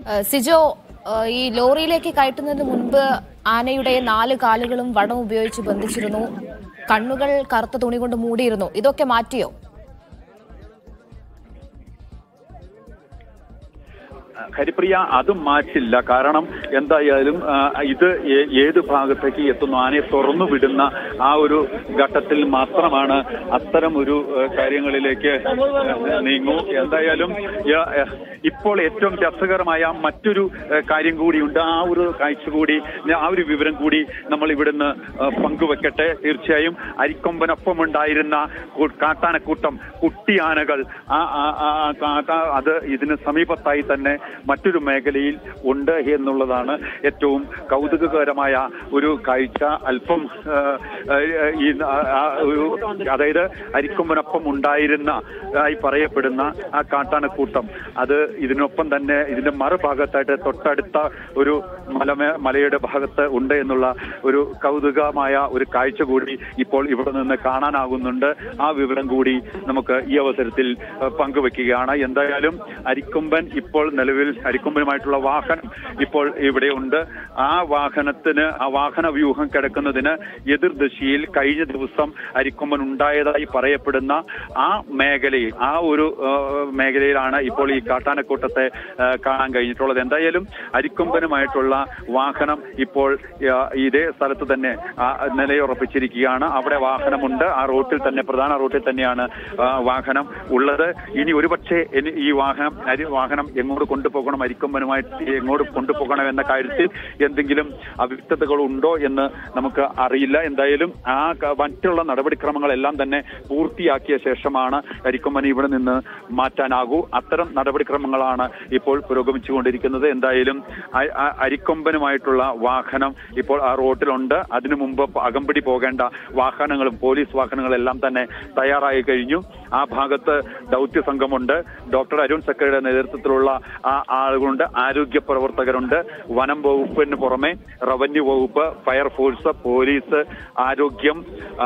ഏഹ് സിജോ ഏഹ് ഈ ലോറിയിലേക്ക് കയറ്റുന്നതിന് മുൻപ് ആനയുടെ നാല് കാലുകളും വടം ഉപയോഗിച്ച് ബന്ധിച്ചിരുന്നു കണ്ണുകൾ കറുത്ത തുണി കൊണ്ട് മൂടിയിരുന്നു ഇതൊക്കെ മാറ്റിയോ ഹരിപ്രിയ അതും മാറ്റില്ല കാരണം എന്തായാലും ആ, ഇത് ഏ- ഏത് ഭാഗത്തേക്ക് എത്തുന്നു ആനയെ തുറന്നു വിടുന്ന ആ ഒരു ഘട്ടത്തിൽ മാത്രമാണ് അത്തരം ഒരു ഏ, കാര്യങ്ങളിലേക്ക് ഏ, നീങ്ങൂ എന്തായാലും യ- ഏ, ഇപ്പോൾ ഏറ്റവും രസകരമായ മറ്റൊരു ഏ, കാര്യം കൂടിയുണ്ട് ആ ഒരു കാഴ്ച കൂടി ആ ഒരു വിവരം കൂടി നമ്മൾ ഇവിടുന്ന് ഏ, പങ്കുവെക്കട്ടെ തീർച്ചയായും അരിക്കൊമ്പനൊപ്പം ഉണ്ടായിരുന്ന കൂ- കാട്ടാനക്കൂട്ടം കുട്ടിയാനകൾ ആ ആ- ആ- ആ കാട്ടാ- അത് ഇതിന് സമീപത്തായി തന്നെ മറ്റൊരു മേഖലയിൽ ഉണ്ട് എന്നുള്ളതാണ് ഏറ്റവും കൗതുകകരമായ ഒരു കാഴ്ച അല്പം ആ, ആ, ഈ ആ, ആ ഒരു അതായത് അരിക്കൊമ്പനൊപ്പം ഉണ്ടായിരുന്ന ആയി പറയപ്പെടുന്ന ആ കാട്ടാനക്കൂട്ടം അത് ഇതിനൊപ്പം തന്നെ ഇതിന്റെ മറുഭാഗത്തായിട്ട് തൊട്ടടുത്ത ഒരു മലമേ മലയുടെ ഭാഗത്ത് ഉണ്ട് എന്നുള്ള ഒരു കൗതുകമായ ഒരു കാഴ്ച കൂടി ഇപ്പോൾ ഇവിടെ നിന്ന് കാണാനാകുന്നുണ്ട് ആ വിവരം കൂടി നമുക്ക് ഈ അവസരത്തിൽ ഏഹ്, പങ്കുവെക്കുകയാണ് എന്തായാലും അരിക്കൊമ്പൻ ഇപ്പോൾ നിലവിൽ അരിക്കൊമ്പനുമായിട്ടുള്ള വാഹനം ഇപ്പോൾ ഇവിടെ ഉണ്ട് ആ വാഹനത്തിന് ആ വാഹന വ്യൂഹം കിടക്കുന്നതിന് എതിർദിശയിൽ കഴിഞ്ഞ ദിവസം അരിക്കൊമ്പൻ ഉണ്ടായതായി പറയപ്പെടുന്ന ആ മേഖലയിൽ ആ ഒരു ഏഹ്, മേഖലയിലാണ് ഇപ്പോൾ ഈ കാട്ടാനക്കൂട്ടത്തെ ഏഹ്, കാണാൻ കഴിഞ്ഞിട്ടുള്ളത് എന്തായാലും അരിക്കൊമ്പനുമായിട്ടുള്ള വാഹനം ഇപ്പോൾ ഏഹ്, ഇതേ സ്ഥലത്ത് തന്നെ ആ, നിലയുറപ്പിച്ചിരിക്കുകയാണ് അവിടെ വാഹനമുണ്ട് ആ റൂട്ടിൽ തന്നെ പ്രധാന റൂട്ടിൽ തന്നെയാണ് ആ, വാഹനം ഉള്ളത് ഇനി ഒരുപക്ഷെ ഇനി ഈ വാഹനം അരി വാഹനം എങ്ങോട്ട് കൊണ്ടുപോകണം അരിക്കൊമ്പനുമായിട്ട് എങ്ങോട്ട് കൊണ്ടുപോകണം എന്ന കാര്യത്തിൽ എന്തെങ്കിലും അവ്യക്തതകൾ ഉണ്ടോ എന്ന് നമുക്ക് അറിയില്ല എന്തായാലും ആ ക- മറ്റുള്ള നടപടിക്രമങ്ങളെല്ലാം തന്നെ പൂർത്തിയാക്കിയ ശേഷമാണ് അരിക്കൊമ്പനെ ഇവിടെ നിന്ന് മാറ്റാനാകൂ അത്തരം നടപടിക്രമങ്ങളാണ് ഇപ്പോൾ പുരോഗമിച്ചുകൊണ്ടിരിക്കുന്നത് എന്തായാലും അ- അ- അരിക്കൊമ്പനുമായിട്ടുള്ള വാഹനം ഇപ്പോൾ ആ റോട്ടിലുണ്ട് അതിനു മുമ്പ് അകമ്പടി പോകേണ്ട വാഹനങ്ങളും പോലീസ് വാഹനങ്ങളെല്ലാം തന്നെ തയ്യാറായി കഴിഞ്ഞു ആ ഭാഗത്ത് ദൗത്യ സംഘമുണ്ട് ഡോക്ടർ അരുൺ സക്കയുടെ നേതൃത്വത്തിലുള്ള ആ ആളുകളുണ്ട് ആരോഗ്യ പ്രവർത്തകരുണ്ട് വനം വകുപ്പിന് പുറമെ റവന്യൂ വകുപ്പ് ഫയർഫോഴ്സ് പോലീസ് ആരോഗ്യം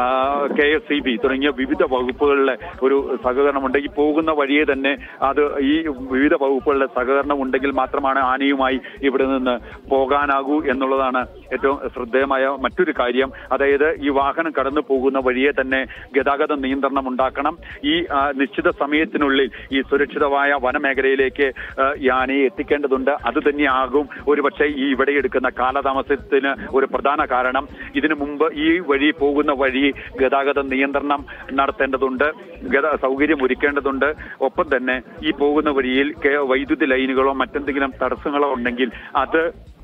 കെ എസ് ഇ ബി തുടങ്ങിയ വിവിധ വകുപ്പുകളിലെ ഒരു സഹകരണമുണ്ട് ഈ പോകുന്ന വഴിയെ തന്നെ അത് ഈ വിവിധ വകുപ്പുകളുടെ സഹകരണം ഉണ്ടെങ്കിൽ മാത്രമാണ് ആനയുമായി ഇവിടെ നിന്ന് പോകാനാകൂ എന്നുള്ളതാണ് ഏറ്റവും ശ്രദ്ധേയമായ മറ്റൊരു കാര്യം അതായത് ഈ വാഹനം കടന്നു പോകുന്ന വഴിയെ തന്നെ ഗതാഗത നിയന്ത്രണം ഉണ്ടാക്കണം ഈ ആ, നിശ്ചിത സമയത്തിനുള്ളിൽ ഈ സുരക്ഷിതമായ വനമേഖലയിലേക്ക് ആ, ഈ ആനയെ എത്തിക്കേണ്ടതുണ്ട് അത് തന്നെയാകും ഒരുപക്ഷെ ഈ ഇവിടെ എടുക്കുന്ന കാലതാമസത്തിന് ഒരു പ്രധാന കാരണം ഇതിനു മുമ്പ് ഈ വഴി പോകുന്ന വഴി ഗതാഗത നിയന്ത്രണം നടത്തേണ്ടതുണ്ട് ഗത സൗകര്യം ഒരുക്കേണ്ടതുണ്ട് ഒപ്പം തന്നെ ഈ പോകുന്ന വഴിയിൽ കെ- വൈദ്യുതി ലൈനുകളോ മറ്റെന്തെങ്കിലും തടസ്സങ്ങളോ ഉണ്ടെങ്കിൽ അത്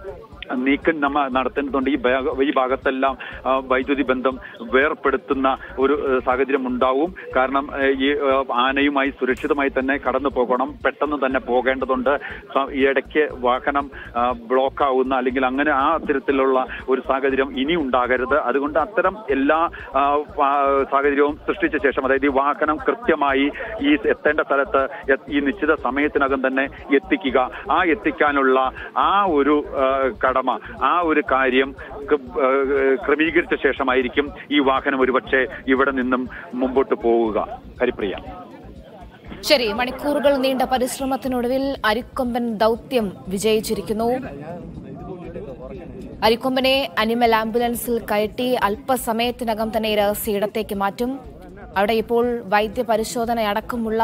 നീക്കം നമ്മ നടത്തേണ്ടതുണ്ട് ഈ ഭാഗ- ഈ ഭാഗത്തെല്ലാം ആ, വൈദ്യുതി ബന്ധം വേർപ്പെടുത്തുന്ന ഒരു ഏഹ്, സാഹചര്യം ഉണ്ടാവും കാരണം ഏഹ്, ഈ ഏഹ്, ആനയുമായി സുരക്ഷിതമായി തന്നെ കടന്നു പോകണം പെട്ടെന്ന് തന്നെ പോകേണ്ടതുണ്ട് സ- ഈ ഇടയ്ക്ക് വാഹനം ആ, ബ്ലോക്ക് ആവുന്ന അല്ലെങ്കിൽ അങ്ങനെ ആ തരത്തിലുള്ള ഒരു സാഹചര്യം ഇനി ഉണ്ടാകരുത് അതുകൊണ്ട് അത്തരം എല്ലാ ആ, ആ, സാഹചര്യവും സൃഷ്ടിച്ച ശേഷം അതായത് ഈ വാഹനം കൃത്യമായി ഈ എത്തേണ്ട സ്ഥലത്ത് എ- ഈ നിശ്ചിത സമയത്തിനകം തന്നെ എത്തിക്കുക ആ എത്തിക്കാനുള്ള ആ ഒരു ആ, കടമ ആ ഒരു കാര്യം ക- ആ, ക്രമീകരിച്ച ശേഷമായിരിക്കും ഈ വാഹനം ഒരുപക്ഷെ ഇവിടെ നിന്നും മുമ്പോട്ട് പോവുക ഹരിപ്രിയ ശരി മണിക്കൂറുകൾ നീണ്ട പരിശ്രമത്തിനൊടുവിൽ അരിക്കൊമ്പൻ ദൗത്യം വിജയിച്ചിരിക്കുന്നു അരിക്കൊമ്പനെ അനിമൽ ആംബുലൻസിൽ കയറ്റി അല്പസമയത്തിനകം തന്നെ ഈ രഹസ്യ ഇടത്തേക്ക് മാറ്റും അവിടെ ഇപ്പോൾ വൈദ്യപരിശോധന അടക്കമുള്ള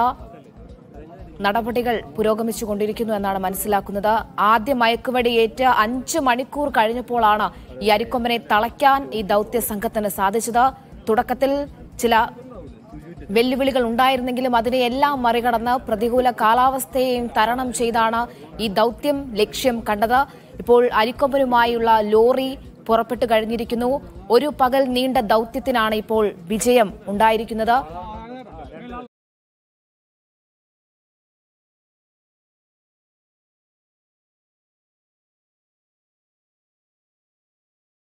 നടപടികൾ പുരോഗമിച്ചുകൊണ്ടിരിക്കുന്നു എന്നാണ് മനസ്സിലാക്കുന്നത് ആദ്യ മയക്കുവടിയേറ്റ് അഞ്ച് മണിക്കൂർ കഴിഞ്ഞപ്പോഴാണ് ഈ അരിക്കൊമ്പനെ തളയ്ക്കാൻ ഈ ദൗത്യ സംഘത്തിന് സാധിച്ചത് തുടക്കത്തിൽ ചില വെല്ലുവിളികൾ ഉണ്ടായിരുന്നെങ്കിലും അതിനെയെല്ലാം മറികടന്ന് പ്രതികൂല കാലാവസ്ഥയെയും തരണം ചെയ്താണ് ഈ ദൗത്യം ലക്ഷ്യം കണ്ടത് ഇപ്പോൾ അരിക്കൊമ്പനുമായുള്ള ലോറി പുറപ്പെട്ടു കഴിഞ്ഞിരിക്കുന്നു ഒരു പകൽ നീണ്ട ദൗത്യത്തിനാണ് ഇപ്പോൾ വിജയം ഉണ്ടായിരിക്കുന്നത്